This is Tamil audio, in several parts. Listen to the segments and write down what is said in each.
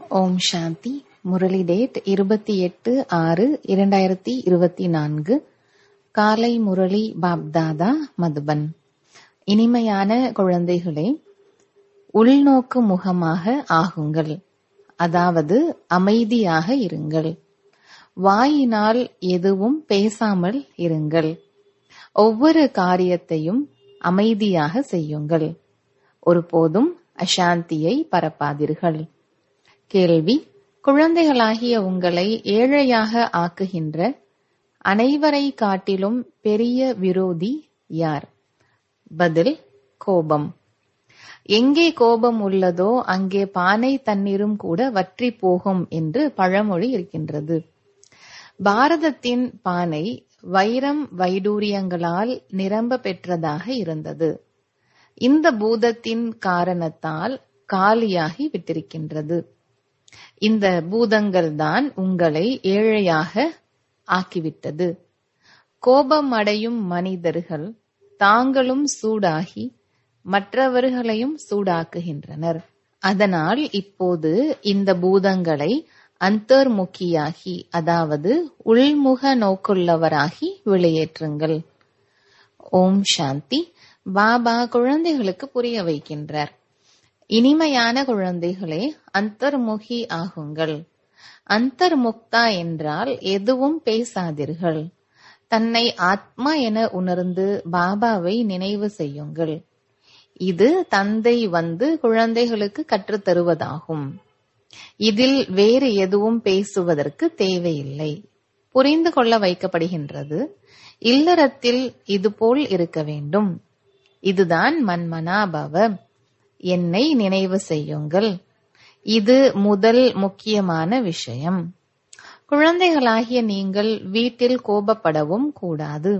ஓம் சாந்தி முரளி டேட் இருபத்தி எட்டு ஆறு இரண்டாயிரத்தி இருபத்தி நான்கு காலை முரளி பாப்தாதா மதுபன் இனிமையான குழந்தைகளே உள்நோக்கு முகமாக ஆகுங்கள் அதாவது அமைதியாக இருங்கள் வாயினால் எதுவும் பேசாமல் இருங்கள் ஒவ்வொரு காரியத்தையும் அமைதியாக செய்யுங்கள் ஒருபோதும் அசாந்தியை பரப்பாதீர்கள் கேள்வி குழந்தைகளாகிய உங்களை ஏழையாக ஆக்குகின்ற அனைவரை காட்டிலும் பெரிய விரோதி யார் பதில் கோபம் எங்கே கோபம் உள்ளதோ அங்கே பானை தண்ணீரும் கூட வற்றி போகும் என்று பழமொழி இருக்கின்றது பாரதத்தின் பானை வைரம் வைடூரியங்களால் நிரம்ப பெற்றதாக இருந்தது இந்த பூதத்தின் காரணத்தால் காலியாகி விட்டிருக்கின்றது இந்த பூதங்கள் தான் உங்களை ஏழையாக ஆக்கிவிட்டது கோபம் அடையும் மனிதர்கள் தாங்களும் சூடாகி மற்றவர்களையும் சூடாக்குகின்றனர் அதனால் இப்போது இந்த பூதங்களை அந்தர்முகியாகி அதாவது உள்முக நோக்குள்ளவராகி வெளியேற்றுங்கள் ஓம் சாந்தி பாபா குழந்தைகளுக்கு புரிய வைக்கின்றார் இனிமையான குழந்தைகளே அந்தர்முகி ஆகுங்கள் அந்தர்முக்தா என்றால் எதுவும் பேசாதீர்கள் தன்னை ஆத்மா என உணர்ந்து பாபாவை நினைவு செய்யுங்கள் இது தந்தை வந்து குழந்தைகளுக்கு கற்றுத் தருவதாகும் இதில் வேறு எதுவும் பேசுவதற்கு தேவையில்லை புரிந்து கொள்ள வைக்கப்படுகின்றது இல்லறத்தில் இதுபோல் இருக்க வேண்டும் இதுதான் மன்மனாபவ என்னை நினைவு செய்யுங்கள் இது முதல் முக்கியமான விஷயம் குழந்தைகளாகிய நீங்கள் வீட்டில் கோபப்படவும் கூடாது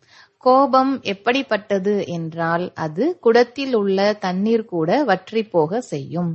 கோபம் எப்படிப்பட்டது என்றால் அது குடத்தில் உள்ள தண்ணீர் கூட வற்றி போக செய்யும்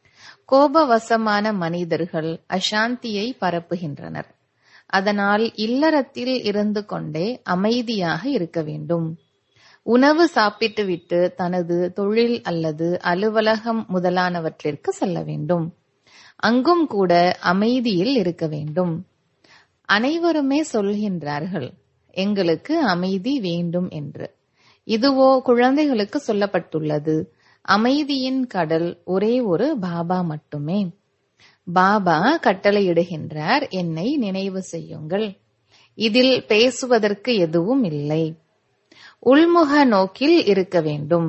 கோபவசமான மனிதர்கள் அசாந்தியை பரப்புகின்றனர் அதனால் இல்லறத்தில் இருந்து கொண்டே அமைதியாக இருக்க வேண்டும் உணவு சாப்பிட்டுவிட்டு தனது தொழில் அல்லது அலுவலகம் முதலானவற்றிற்கு செல்ல வேண்டும் அங்கும் கூட அமைதியில் இருக்க வேண்டும் அனைவருமே சொல்கின்றார்கள் எங்களுக்கு அமைதி வேண்டும் என்று இதுவோ குழந்தைகளுக்கு சொல்லப்பட்டுள்ளது அமைதியின் கடல் ஒரே ஒரு பாபா மட்டுமே பாபா கட்டளையிடுகின்றார் என்னை நினைவு செய்யுங்கள் இதில் பேசுவதற்கு எதுவும் இல்லை உள்முக நோக்கில் இருக்க வேண்டும்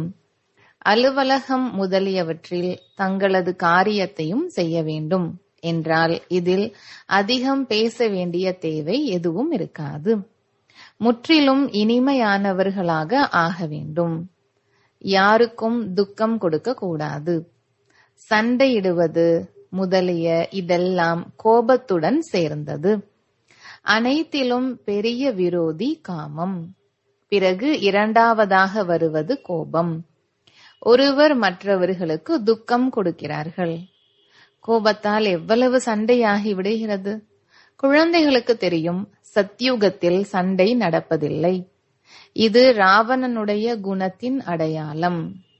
அலுவலகம் முதலியவற்றில் தங்களது காரியத்தையும் செய்ய வேண்டும் என்றால் இதில் அதிகம் பேச வேண்டிய தேவை எதுவும் இருக்காது முற்றிலும் இனிமையானவர்களாக ஆக வேண்டும் யாருக்கும் துக்கம் கொடுக்க கூடாது சண்டையிடுவது முதலிய இதெல்லாம் கோபத்துடன் சேர்ந்தது அனைத்திலும் பெரிய விரோதி காமம் பிறகு இரண்டாவதாக வருவது கோபம் ஒருவர் மற்றவர்களுக்கு துக்கம் கொடுக்கிறார்கள் கோபத்தால் எவ்வளவு சண்டையாகி விடுகிறது குழந்தைகளுக்கு தெரியும் சத்யுகத்தில் சண்டை நடப்பதில்லை இது ராவணனுடைய குணத்தின் அடையாளம்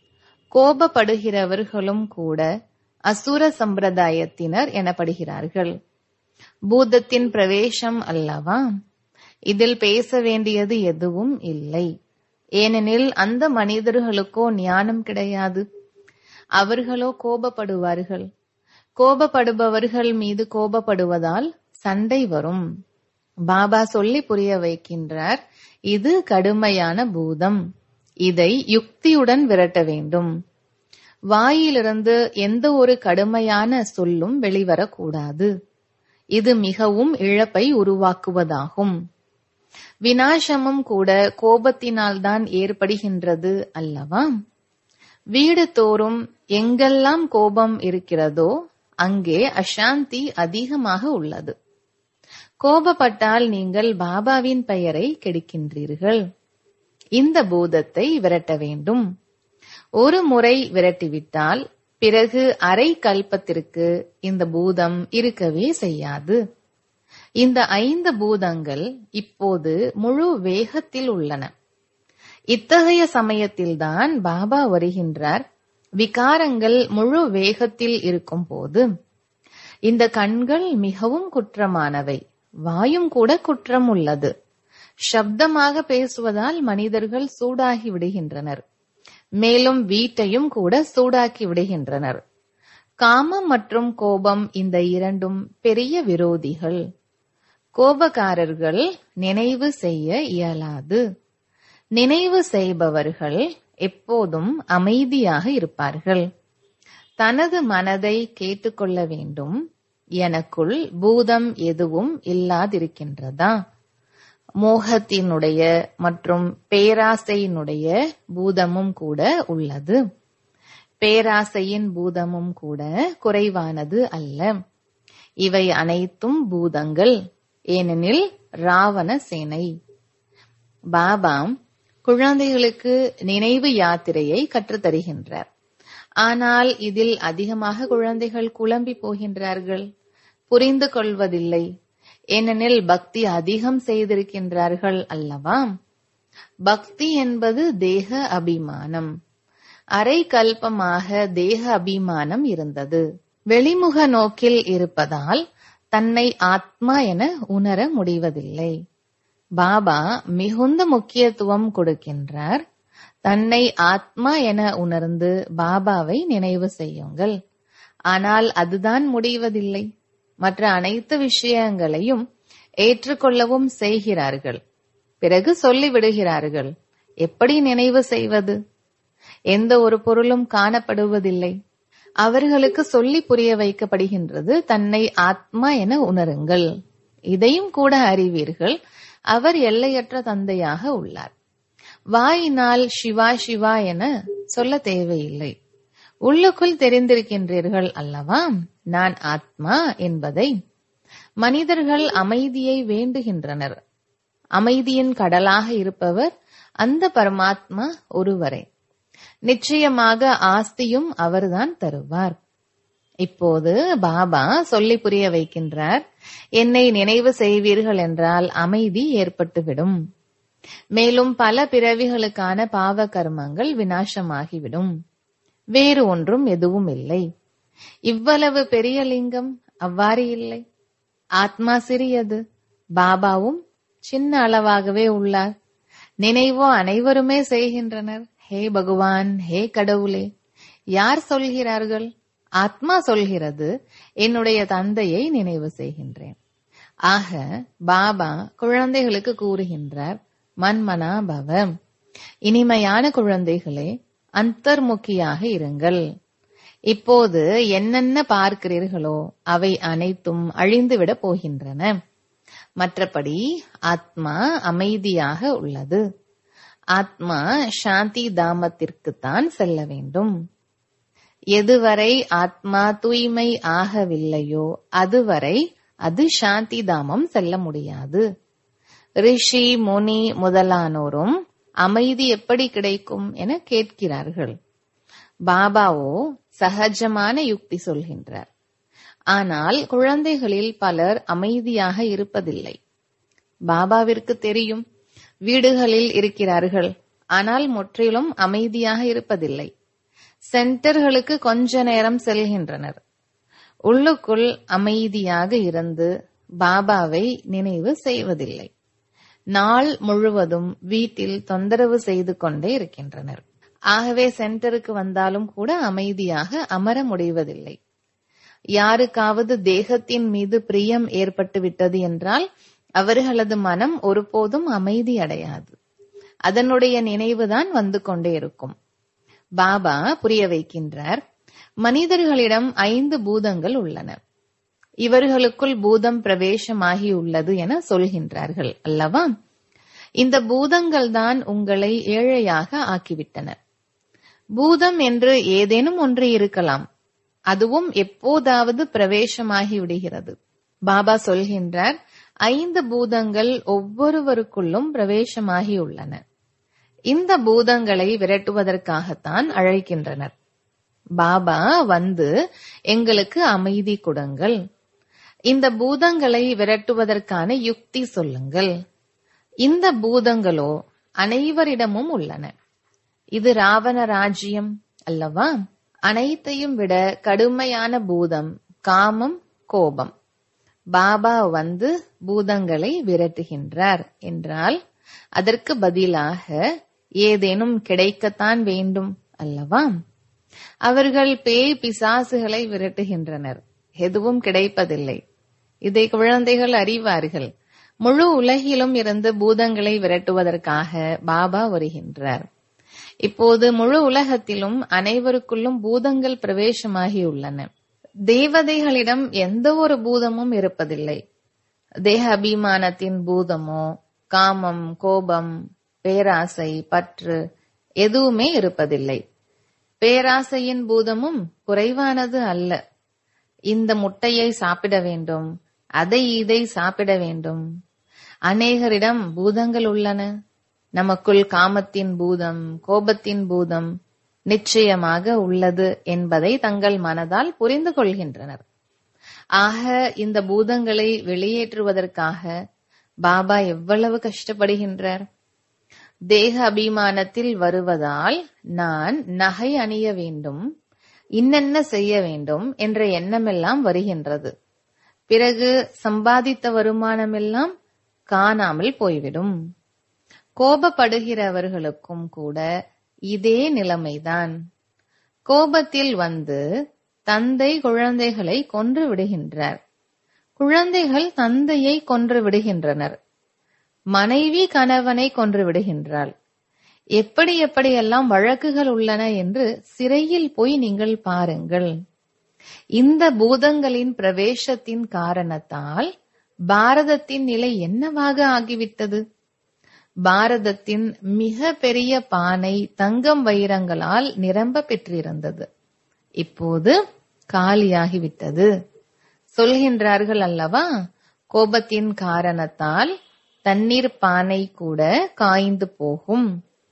கோபப்படுகிறவர்களும் கூட அசுர சம்பிரதாயத்தினர் எனப்படுகிறார்கள் பூதத்தின் பிரவேசம் அல்லவா இதில் பேச வேண்டியது எதுவும் இல்லை ஏனெனில் அந்த மனிதர்களுக்கோ ஞானம் கிடையாது அவர்களோ கோபப்படுவார்கள் கோபப்படுபவர்கள் மீது கோபப்படுவதால் சண்டை வரும் பாபா சொல்லி புரிய வைக்கின்றார் இது கடுமையான பூதம் இதை யுக்தியுடன் விரட்ட வேண்டும் வாயிலிருந்து எந்த ஒரு கடுமையான சொல்லும் வெளிவரக்கூடாது இது மிகவும் இழப்பை உருவாக்குவதாகும் வினாசமும் கூட கோபத்தினால்தான் ஏற்படுகின்றது அல்லவா வீடு தோறும் எங்கெல்லாம் கோபம் இருக்கிறதோ அங்கே அசாந்தி அதிகமாக உள்ளது கோபப்பட்டால் நீங்கள் பாபாவின் பெயரை கெடுக்கின்றீர்கள் இந்த பூதத்தை விரட்ட வேண்டும் ஒரு முறை விரட்டிவிட்டால் பிறகு அரை கல்பத்திற்கு இந்த பூதம் இருக்கவே செய்யாது இந்த ஐந்து பூதங்கள் இப்போது முழு வேகத்தில் உள்ளன இத்தகைய சமயத்தில்தான் பாபா வருகின்றார் விகாரங்கள் முழு வேகத்தில் இருக்கும் போது இந்த கண்கள் மிகவும் குற்றமானவை வாயும் கூட குற்றம் உள்ளது சப்தமாக பேசுவதால் மனிதர்கள் சூடாகி விடுகின்றனர் மேலும் வீட்டையும் கூட சூடாக்கி விடுகின்றனர் காமம் மற்றும் கோபம் இந்த இரண்டும் பெரிய விரோதிகள் கோபக்காரர்கள் நினைவு செய்ய இயலாது நினைவு செய்பவர்கள் எப்போதும் அமைதியாக இருப்பார்கள் தனது மனதை கேட்டுக்கொள்ள வேண்டும் எனக்குள் பூதம் எதுவும் இல்லாதிருக்கின்றதா மோகத்தினுடைய மற்றும் பேராசையினுடைய பூதமும் கூட உள்ளது பேராசையின் பூதமும் கூட குறைவானது அல்ல இவை அனைத்தும் பூதங்கள் ஏனெனில் ராவண சேனை பாபா குழந்தைகளுக்கு நினைவு யாத்திரையை கற்றுத்தருகின்றார் ஆனால் இதில் அதிகமாக குழந்தைகள் குழம்பி போகின்றார்கள் புரிந்து கொள்வதில்லை ஏனெனில் பக்தி அதிகம் செய்திருக்கின்றார்கள் அல்லவா பக்தி என்பது தேக அபிமானம் அரை கல்பமாக தேக அபிமானம் இருந்தது வெளிமுக நோக்கில் இருப்பதால் தன்னை ஆத்மா என உணர முடிவதில்லை பாபா மிகுந்த முக்கியத்துவம் கொடுக்கின்றார் தன்னை ஆத்மா என உணர்ந்து பாபாவை நினைவு செய்யுங்கள் ஆனால் அதுதான் முடிவதில்லை மற்ற அனைத்து விஷயங்களையும் ஏற்றுக்கொள்ளவும் செய்கிறார்கள் பிறகு சொல்லிவிடுகிறார்கள் எப்படி நினைவு செய்வது எந்த ஒரு பொருளும் காணப்படுவதில்லை அவர்களுக்கு சொல்லி புரிய வைக்கப்படுகின்றது தன்னை ஆத்மா என உணருங்கள் இதையும் கூட அறிவீர்கள் அவர் எல்லையற்ற தந்தையாக உள்ளார் வாயினால் சிவா சிவா என சொல்ல தேவையில்லை உள்ளுக்குள் தெரிந்திருக்கின்றீர்கள் அல்லவா நான் ஆத்மா என்பதை மனிதர்கள் அமைதியை வேண்டுகின்றனர் அமைதியின் கடலாக இருப்பவர் அந்த பரமாத்மா ஒருவரே நிச்சயமாக ஆஸ்தியும் அவர்தான் தருவார் இப்போது பாபா சொல்லி புரிய வைக்கின்றார் என்னை நினைவு செய்வீர்கள் என்றால் அமைதி ஏற்பட்டுவிடும் மேலும் பல பிறவிகளுக்கான பாவ கர்மங்கள் வினாசமாகிவிடும் வேறு ஒன்றும் எதுவும் இல்லை இவ்வளவு பெரிய லிங்கம் அவ்வாறு இல்லை ஆத்மா சிறியது பாபாவும் சின்ன அளவாகவே உள்ளார் நினைவோ அனைவருமே செய்கின்றனர் ஹே பகவான் ஹே கடவுளே யார் சொல்கிறார்கள் ஆத்மா சொல்கிறது என்னுடைய தந்தையை நினைவு செய்கின்றேன் ஆக பாபா குழந்தைகளுக்கு கூறுகின்றார் மன்மனா பவ இனிமையான குழந்தைகளே அந்தர்முக்கியாக இருங்கள் இப்போது என்னென்ன பார்க்கிறீர்களோ அவை அனைத்தும் அழிந்துவிடப் போகின்றன மற்றபடி ஆத்மா அமைதியாக உள்ளது ஆத்மா சாந்தி தாமத்திற்குத்தான் செல்ல வேண்டும் எதுவரை ஆத்மா தூய்மை ஆகவில்லையோ அதுவரை அது சாந்தி தாமம் செல்ல முடியாது ரிஷி முனி முதலானோரும் அமைதி எப்படி கிடைக்கும் என கேட்கிறார்கள் பாபாவோ சகஜமான யுக்தி சொல்கின்றார் ஆனால் குழந்தைகளில் பலர் அமைதியாக இருப்பதில்லை பாபாவிற்கு தெரியும் வீடுகளில் இருக்கிறார்கள் ஆனால் முற்றிலும் அமைதியாக இருப்பதில்லை சென்டர்களுக்கு கொஞ்ச நேரம் செல்கின்றனர் உள்ளுக்குள் அமைதியாக இருந்து பாபாவை நினைவு செய்வதில்லை நாள் முழுவதும் வீட்டில் தொந்தரவு செய்து கொண்டே இருக்கின்றனர் ஆகவே சென்டருக்கு வந்தாலும் கூட அமைதியாக அமர முடிவதில்லை யாருக்காவது தேகத்தின் மீது பிரியம் ஏற்பட்டு விட்டது என்றால் அவர்களது மனம் ஒருபோதும் அமைதி அடையாது அதனுடைய நினைவுதான் வந்து கொண்டே இருக்கும் பாபா புரிய வைக்கின்றார் மனிதர்களிடம் ஐந்து பூதங்கள் உள்ளன இவர்களுக்குள் பூதம் பிரவேசமாகி உள்ளது என சொல்கின்றார்கள் அல்லவா இந்த பூதங்கள் தான் உங்களை ஏழையாக ஆக்கிவிட்டன பூதம் என்று ஏதேனும் ஒன்று இருக்கலாம் அதுவும் எப்போதாவது பிரவேசமாகி விடுகிறது பாபா சொல்கின்றார் ஐந்து பூதங்கள் ஒவ்வொருவருக்குள்ளும் பிரவேசமாகி உள்ளன இந்த பூதங்களை விரட்டுவதற்காகத்தான் அழைக்கின்றனர் பாபா வந்து எங்களுக்கு அமைதி கொடுங்கள் இந்த பூதங்களை விரட்டுவதற்கான யுக்தி சொல்லுங்கள் இந்த பூதங்களோ அனைவரிடமும் உள்ளன இது ராவண ராஜ்யம் அல்லவா அனைத்தையும் விட கடுமையான பூதம் காமம் கோபம் பாபா வந்து பூதங்களை விரட்டுகின்றார் என்றால் அதற்கு பதிலாக ஏதேனும் கிடைக்கத்தான் வேண்டும் அல்லவா அவர்கள் பேய் பிசாசுகளை விரட்டுகின்றனர் எதுவும் கிடைப்பதில்லை இதை குழந்தைகள் அறிவார்கள் முழு உலகிலும் இருந்து பூதங்களை விரட்டுவதற்காக பாபா வருகின்றார் இப்போது முழு உலகத்திலும் அனைவருக்குள்ளும் பூதங்கள் பிரவேசமாகியுள்ளன தேவதைகளிடம் எந்த ஒரு பூதமும் இருப்பதில்லை தேக அபிமானத்தின் பூதமோ காமம் கோபம் பேராசை பற்று எதுவுமே இருப்பதில்லை பேராசையின் பூதமும் குறைவானது அல்ல இந்த முட்டையை சாப்பிட வேண்டும் அதை இதை சாப்பிட வேண்டும் அநேகரிடம் பூதங்கள் உள்ளன நமக்குள் காமத்தின் பூதம் கோபத்தின் பூதம் நிச்சயமாக உள்ளது என்பதை தங்கள் மனதால் புரிந்து கொள்கின்றனர் ஆக இந்த பூதங்களை வெளியேற்றுவதற்காக பாபா எவ்வளவு கஷ்டப்படுகின்றார் தேக அபிமானத்தில் வருவதால் நான் நகை அணிய வேண்டும் இன்னென்ன செய்ய வேண்டும் என்ற எண்ணமெல்லாம் வருகின்றது பிறகு சம்பாதித்த வருமானமெல்லாம் காணாமல் போய்விடும் கோபப்படுகிறவர்களுக்கும் கூட இதே நிலைமைதான் கோபத்தில் வந்து தந்தை குழந்தைகளை கொன்று விடுகின்றார் குழந்தைகள் தந்தையை கொன்று விடுகின்றனர் மனைவி கணவனை கொன்று விடுகின்றாள் எப்படி எப்படியெல்லாம் வழக்குகள் உள்ளன என்று சிறையில் போய் நீங்கள் பாருங்கள் இந்த பூதங்களின் பிரவேசத்தின் காரணத்தால் பாரதத்தின் நிலை என்னவாக ஆகிவிட்டது பாரதத்தின் மிக பெரிய பானை தங்கம் வைரங்களால் நிரம்ப பெற்றிருந்தது இப்போது காலியாகிவிட்டது சொல்கின்றார்கள் அல்லவா கோபத்தின் காரணத்தால் தண்ணீர் பானை கூட காய்ந்து போகும்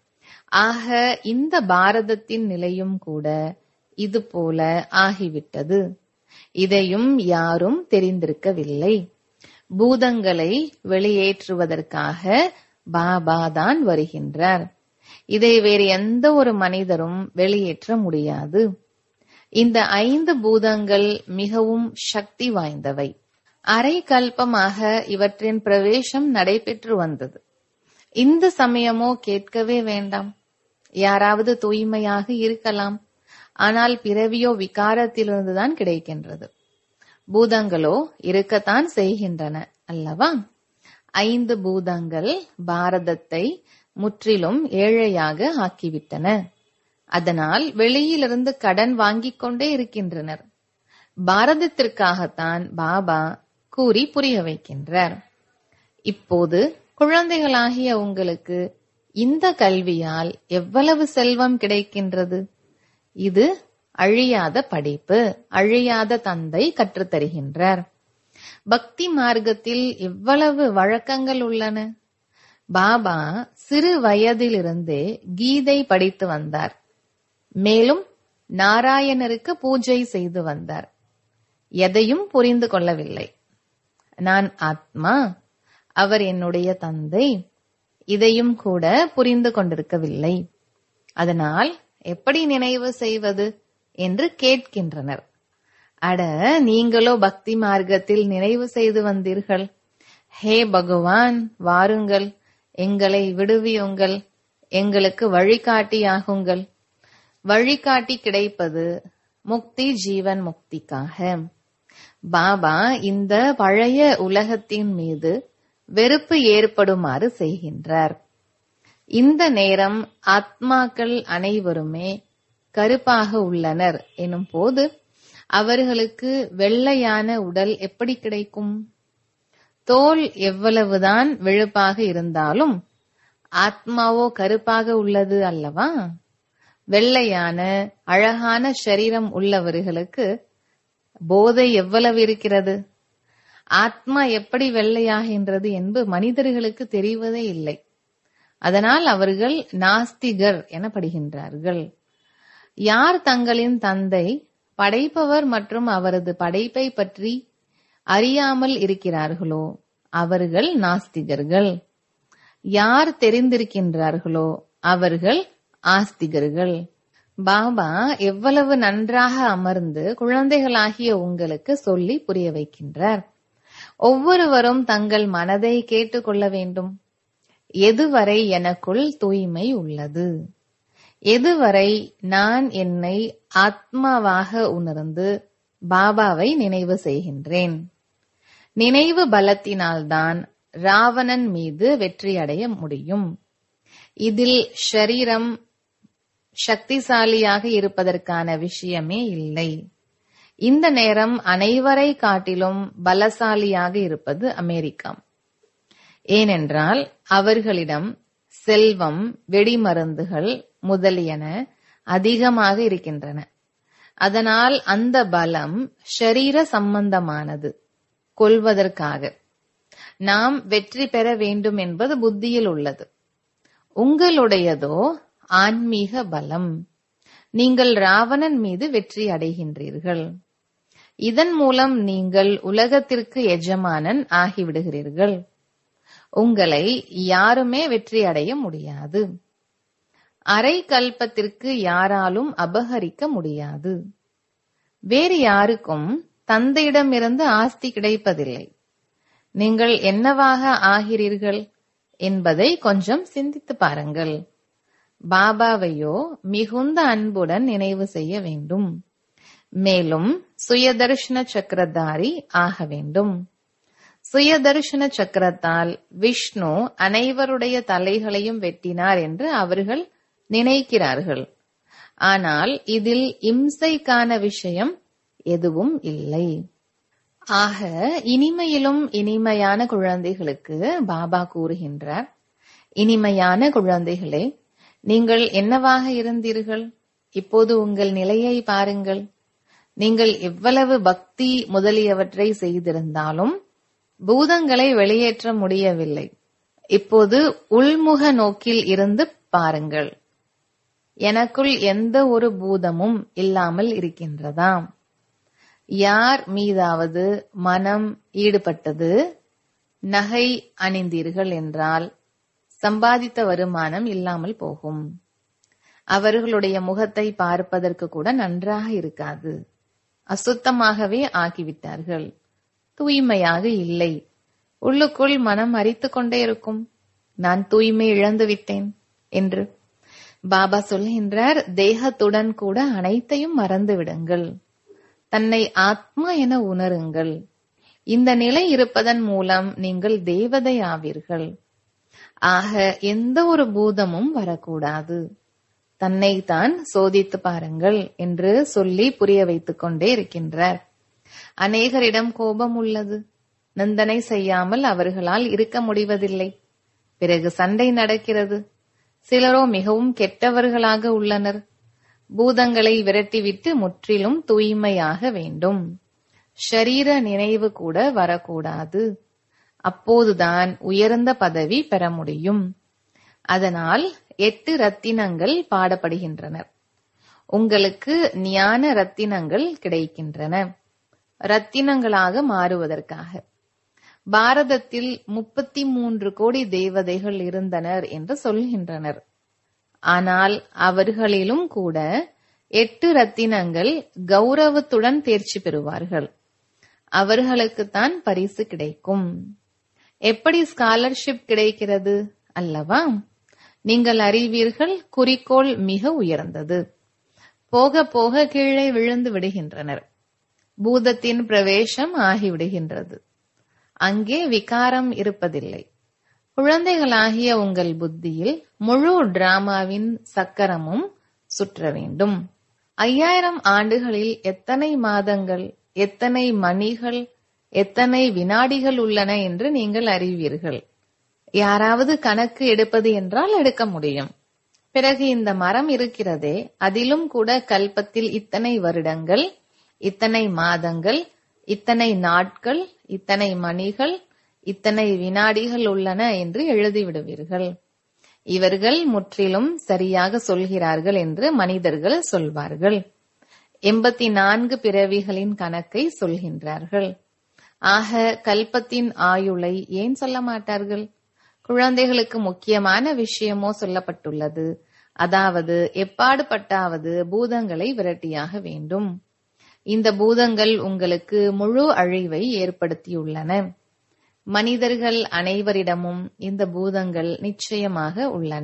ஆக இந்த பாரதத்தின் நிலையும் கூட இது போல ஆகிவிட்டது இதையும் யாரும் தெரிந்திருக்கவில்லை பூதங்களை வெளியேற்றுவதற்காக பாபா தான் வருகின்றார் இதை வேறு எந்த ஒரு மனிதரும் வெளியேற்ற முடியாது இந்த ஐந்து பூதங்கள் மிகவும் சக்தி வாய்ந்தவை அரை கல்பமாக இவற்றின் பிரவேசம் நடைபெற்று வந்தது இந்த சமயமோ கேட்கவே வேண்டாம் யாராவது தூய்மையாக இருக்கலாம் ஆனால் பிறவியோ விகாரத்திலிருந்துதான் கிடைக்கின்றது பூதங்களோ இருக்கத்தான் செய்கின்றன அல்லவா ஐந்து பூதங்கள் பாரதத்தை முற்றிலும் ஏழையாக ஆக்கிவிட்டன அதனால் வெளியிலிருந்து கடன் வாங்கிக் கொண்டே இருக்கின்றனர் பாரதத்திற்காகத்தான் பாபா கூறி புரிய வைக்கின்றார் இப்போது குழந்தைகளாகிய உங்களுக்கு இந்த கல்வியால் எவ்வளவு செல்வம் கிடைக்கின்றது இது அழியாத படிப்பு அழியாத தந்தை கற்றுத்தருகின்றார் பக்தி மார்க்கத்தில் எவ்வளவு வழக்கங்கள் உள்ளன பாபா சிறு வயதிலிருந்தே கீதை படித்து வந்தார் மேலும் நாராயணருக்கு பூஜை செய்து வந்தார் எதையும் புரிந்து கொள்ளவில்லை நான் ஆத்மா அவர் என்னுடைய தந்தை இதையும் கூட புரிந்து கொண்டிருக்கவில்லை அதனால் எப்படி நினைவு செய்வது என்று கேட்கின்றனர் அட நீங்களோ பக்தி மார்க்கத்தில் நினைவு செய்து வந்தீர்கள் ஹே பகவான் வாருங்கள் எங்களை விடுவியுங்கள் எங்களுக்கு வழிகாட்டியாகுங்கள் வழிகாட்டி கிடைப்பது முக்தி ஜீவன் முக்திக்காக பாபா இந்த பழைய உலகத்தின் மீது வெறுப்பு ஏற்படுமாறு செய்கின்றார் இந்த நேரம் ஆத்மாக்கள் அனைவருமே கருப்பாக உள்ளனர் எனும் போது அவர்களுக்கு வெள்ளையான உடல் எப்படி கிடைக்கும் தோல் எவ்வளவுதான் வெளுப்பாக இருந்தாலும் ஆத்மாவோ கருப்பாக உள்ளது அல்லவா வெள்ளையான அழகான சரீரம் உள்ளவர்களுக்கு போதை எவ்வளவு இருக்கிறது ஆத்மா எப்படி வெள்ளையாகின்றது என்று மனிதர்களுக்கு தெரிவதே இல்லை அதனால் அவர்கள் நாஸ்திகர் எனப்படுகின்றார்கள் யார் தங்களின் தந்தை படைப்பவர் மற்றும் அவரது படைப்பை பற்றி அறியாமல் இருக்கிறார்களோ அவர்கள் நாஸ்திகர்கள் யார் தெரிந்திருக்கின்றார்களோ அவர்கள் ஆஸ்திகர்கள் பாபா எவ்வளவு நன்றாக அமர்ந்து குழந்தைகளாகிய உங்களுக்கு சொல்லி புரிய வைக்கின்றார் ஒவ்வொருவரும் தங்கள் மனதை கேட்டுக்கொள்ள வேண்டும் எதுவரை எனக்குள் தூய்மை உள்ளது எதுவரை நான் என்னை ஆத்மாவாக உணர்ந்து பாபாவை நினைவு செய்கின்றேன் நினைவு பலத்தினால்தான் ராவணன் மீது வெற்றியடைய முடியும் இதில் ஷரீரம் சக்திசாலியாக இருப்பதற்கான விஷயமே இல்லை இந்த நேரம் அனைவரை காட்டிலும் பலசாலியாக இருப்பது அமெரிக்கா ஏனென்றால் அவர்களிடம் செல்வம் வெடிமருந்துகள் முதலியன அதிகமாக இருக்கின்றன அதனால் அந்த பலம் ஷரீர சம்பந்தமானது கொல்வதற்காக நாம் வெற்றி பெற வேண்டும் என்பது புத்தியில் உள்ளது உங்களுடையதோ ஆன்மீக பலம் நீங்கள் ராவணன் மீது வெற்றி அடைகின்றீர்கள் இதன் மூலம் நீங்கள் உலகத்திற்கு எஜமானன் ஆகிவிடுகிறீர்கள் உங்களை யாருமே வெற்றி அடைய முடியாது அரை கல்பத்திற்கு யாராலும் அபகரிக்க முடியாது வேறு யாருக்கும் தந்தையிடமிருந்து ஆஸ்தி கிடைப்பதில்லை நீங்கள் என்னவாக ஆகிறீர்கள் என்பதை கொஞ்சம் சிந்தித்து பாருங்கள் பாபாவையோ மிகுந்த அன்புடன் நினைவு செய்ய வேண்டும் மேலும் சுயதர்ஷன சக்கரதாரி ஆக வேண்டும் சுயதர்ஷன சக்கரத்தால் விஷ்ணு அனைவருடைய தலைகளையும் வெட்டினார் என்று அவர்கள் நினைக்கிறார்கள் ஆனால் இதில் இம்சைக்கான விஷயம் எதுவும் இல்லை ஆக இனிமையிலும் இனிமையான குழந்தைகளுக்கு பாபா கூறுகின்றார் இனிமையான குழந்தைகளே நீங்கள் என்னவாக இருந்தீர்கள் இப்போது உங்கள் நிலையை பாருங்கள் நீங்கள் எவ்வளவு பக்தி முதலியவற்றை செய்திருந்தாலும் பூதங்களை வெளியேற்ற முடியவில்லை இப்போது உள்முக நோக்கில் இருந்து பாருங்கள் எனக்குள் எந்த ஒரு பூதமும் இல்லாமல் இருக்கின்றதா யார் மீதாவது மனம் ஈடுபட்டது நகை அணிந்தீர்கள் என்றால் சம்பாதித்த வருமானம் இல்லாமல் போகும் அவர்களுடைய முகத்தை பார்ப்பதற்கு கூட நன்றாக இருக்காது அசுத்தமாகவே ஆகிவிட்டார்கள் தூய்மையாக இல்லை உள்ளுக்குள் மனம் அரித்துக் கொண்டே இருக்கும் நான் தூய்மை இழந்து விட்டேன் என்று பாபா சொல்கின்றார் தேகத்துடன் கூட அனைத்தையும் மறந்து விடுங்கள் தன்னை ஆத்மா என உணருங்கள் இந்த நிலை இருப்பதன் மூலம் நீங்கள் தேவதை ஆவீர்கள் ஆக எந்த ஒரு பூதமும் வரக்கூடாது தன்னைத்தான் சோதித்து பாருங்கள் என்று சொல்லி புரிய வைத்துக் கொண்டே இருக்கின்றார் அநேகரிடம் கோபம் உள்ளது நிந்தனை செய்யாமல் அவர்களால் இருக்க முடிவதில்லை பிறகு சண்டை நடக்கிறது சிலரோ மிகவும் கெட்டவர்களாக உள்ளனர் பூதங்களை விரட்டிவிட்டு முற்றிலும் தூய்மையாக வேண்டும் ஷரீர நினைவு கூட வரக்கூடாது அப்போதுதான் உயர்ந்த பதவி பெற முடியும் அதனால் எட்டு ரத்தினங்கள் பாடப்படுகின்றனர் உங்களுக்கு ஞான ரத்தினங்கள் கிடைக்கின்றன ரத்தினங்களாக மாறுவதற்காக பாரதத்தில் முப்பத்தி மூன்று கோடி தேவதைகள் இருந்தனர் என்று சொல்கின்றனர் ஆனால் அவர்களிலும் கூட எட்டு ரத்தினங்கள் கௌரவத்துடன் தேர்ச்சி பெறுவார்கள் அவர்களுக்குத்தான் பரிசு கிடைக்கும் எப்படி ஸ்காலர்ஷிப் கிடைக்கிறது அல்லவா நீங்கள் அறிவீர்கள் குறிக்கோள் மிக உயர்ந்தது போக போக கீழே விழுந்து விடுகின்றனர் பூதத்தின் பிரவேசம் ஆகிவிடுகின்றது அங்கே விகாரம் இருப்பதில்லை குழந்தைகளாகிய உங்கள் புத்தியில் முழு டிராமாவின் சக்கரமும் சுற்ற வேண்டும் ஐயாயிரம் ஆண்டுகளில் எத்தனை மாதங்கள் எத்தனை மணிகள் எத்தனை வினாடிகள் உள்ளன என்று நீங்கள் அறிவீர்கள் யாராவது கணக்கு எடுப்பது என்றால் எடுக்க முடியும் பிறகு இந்த மரம் இருக்கிறதே அதிலும் கூட கல்பத்தில் இத்தனை வருடங்கள் இத்தனை மாதங்கள் இத்தனை நாட்கள் இத்தனை மணிகள் இத்தனை வினாடிகள் உள்ளன என்று எழுதிவிடுவீர்கள் இவர்கள் முற்றிலும் சரியாக சொல்கிறார்கள் என்று மனிதர்கள் சொல்வார்கள் எண்பத்தி நான்கு பிறவிகளின் கணக்கை சொல்கின்றார்கள் ஆக கல்பத்தின் ஆயுளை ஏன் சொல்ல மாட்டார்கள் குழந்தைகளுக்கு முக்கியமான விஷயமோ சொல்லப்பட்டுள்ளது அதாவது எப்பாடுபட்டாவது பூதங்களை விரட்டியாக வேண்டும் இந்த பூதங்கள் உங்களுக்கு முழு அழிவை ஏற்படுத்தியுள்ளன மனிதர்கள் அனைவரிடமும் இந்த பூதங்கள் நிச்சயமாக உள்ளன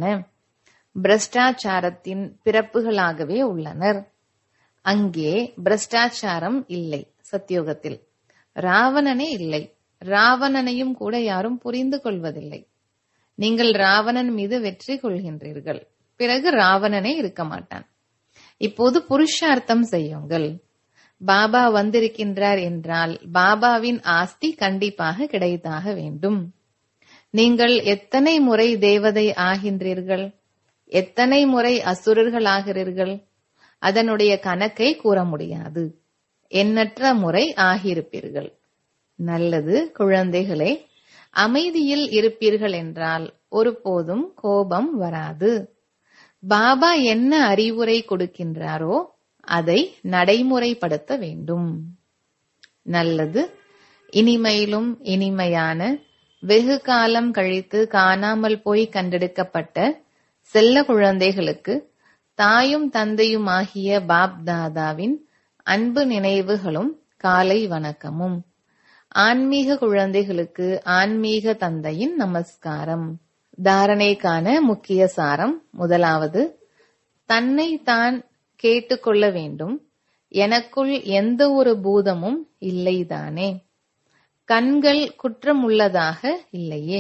பிரஷ்டாச்சாரத்தின் பிறப்புகளாகவே உள்ளனர் அங்கே பிரஷ்டாச்சாரம் இல்லை சத்தியோகத்தில் ராவணனே இல்லை ராவணனையும் கூட யாரும் புரிந்து கொள்வதில்லை நீங்கள் ராவணன் மீது வெற்றி கொள்கின்றீர்கள் பிறகு ராவணனே இருக்க மாட்டான் இப்போது புருஷார்த்தம் செய்யுங்கள் பாபா வந்திருக்கின்றார் என்றால் பாபாவின் ஆஸ்தி கண்டிப்பாக கிடைத்தாக வேண்டும் நீங்கள் எத்தனை முறை தேவதை ஆகின்றீர்கள் எத்தனை முறை அசுரர்கள் ஆகிறீர்கள் அதனுடைய கணக்கை கூற முடியாது எண்ணற்ற முறை ஆகியிருப்பீர்கள் நல்லது குழந்தைகளே அமைதியில் இருப்பீர்கள் என்றால் ஒருபோதும் கோபம் வராது பாபா என்ன அறிவுரை கொடுக்கின்றாரோ அதை நடைமுறைப்படுத்த வேண்டும் நல்லது இனிமையிலும் இனிமையான வெகு காலம் கழித்து காணாமல் போய் கண்டெடுக்கப்பட்ட செல்ல குழந்தைகளுக்கு தாயும் தந்தையுமாகிய பாப் தாதாவின் அன்பு நினைவுகளும் காலை வணக்கமும் ஆன்மீக குழந்தைகளுக்கு ஆன்மீக தந்தையின் நமஸ்காரம் தாரணைக்கான முக்கிய சாரம் முதலாவது தன்னை தான் கேட்டுக்கொள்ள வேண்டும் எனக்குள் எந்த ஒரு பூதமும் இல்லைதானே கண்கள் குற்றமுள்ளதாக இல்லையே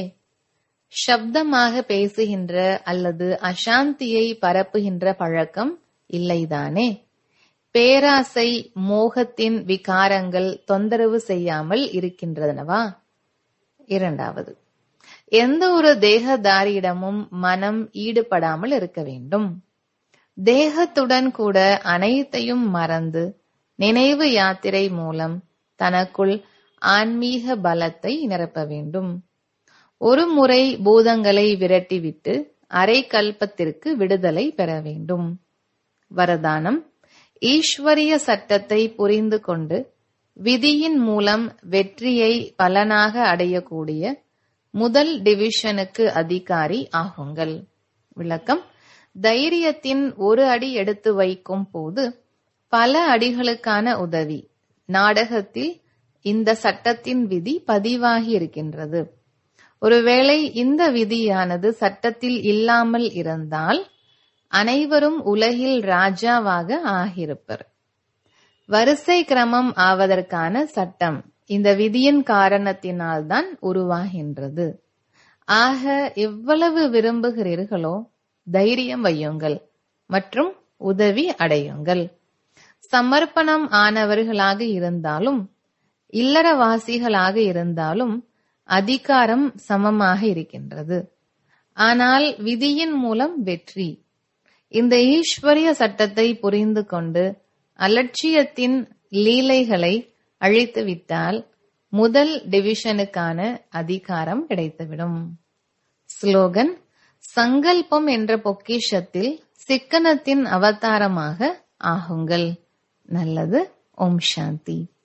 சப்தமாக பேசுகின்ற அல்லது அசாந்தியை பரப்புகின்ற பழக்கம் இல்லைதானே பேராசை மோகத்தின் விகாரங்கள் தொந்தரவு செய்யாமல் இருக்கின்றனவா இரண்டாவது எந்த ஒரு தேகதாரியிடமும் மனம் ஈடுபடாமல் இருக்க வேண்டும் தேகத்துடன் கூட அனைத்தையும் மறந்து நினைவு யாத்திரை மூலம் தனக்குள் ஆன்மீக பலத்தை நிரப்ப வேண்டும் ஒரு முறை பூதங்களை விரட்டிவிட்டு அரை கல்பத்திற்கு விடுதலை பெற வேண்டும் வரதானம் ஈஸ்வரிய சட்டத்தை புரிந்து கொண்டு விதியின் மூலம் வெற்றியை பலனாக அடையக்கூடிய முதல் டிவிஷனுக்கு அதிகாரி ஆகுங்கள் விளக்கம் தைரியத்தின் ஒரு அடி எடுத்து வைக்கும் போது பல அடிகளுக்கான உதவி நாடகத்தில் இந்த சட்டத்தின் விதி பதிவாகி இருக்கின்றது ஒருவேளை இந்த விதியானது சட்டத்தில் இல்லாமல் இருந்தால் அனைவரும் உலகில் ராஜாவாக ஆகியிருப்பர் வரிசை கிரமம் ஆவதற்கான சட்டம் இந்த விதியின் காரணத்தினால்தான் உருவாகின்றது ஆக எவ்வளவு விரும்புகிறீர்களோ தைரியம் வையுங்கள் மற்றும் உதவி அடையுங்கள் சமர்ப்பணம் ஆனவர்களாக இருந்தாலும் இல்லறவாசிகளாக இருந்தாலும் அதிகாரம் சமமாக இருக்கின்றது ஆனால் விதியின் மூலம் வெற்றி இந்த ஈஸ்வரிய சட்டத்தை புரிந்து கொண்டு அலட்சியத்தின் லீலைகளை அழித்துவிட்டால் முதல் டிவிஷனுக்கான அதிகாரம் கிடைத்துவிடும் ஸ்லோகன் சங்கல்பம் என்ற பொக்கிஷத்தில் சிக்கனத்தின் அவதாரமாக ஆகுங்கள் நல்லது ஓம் சாந்தி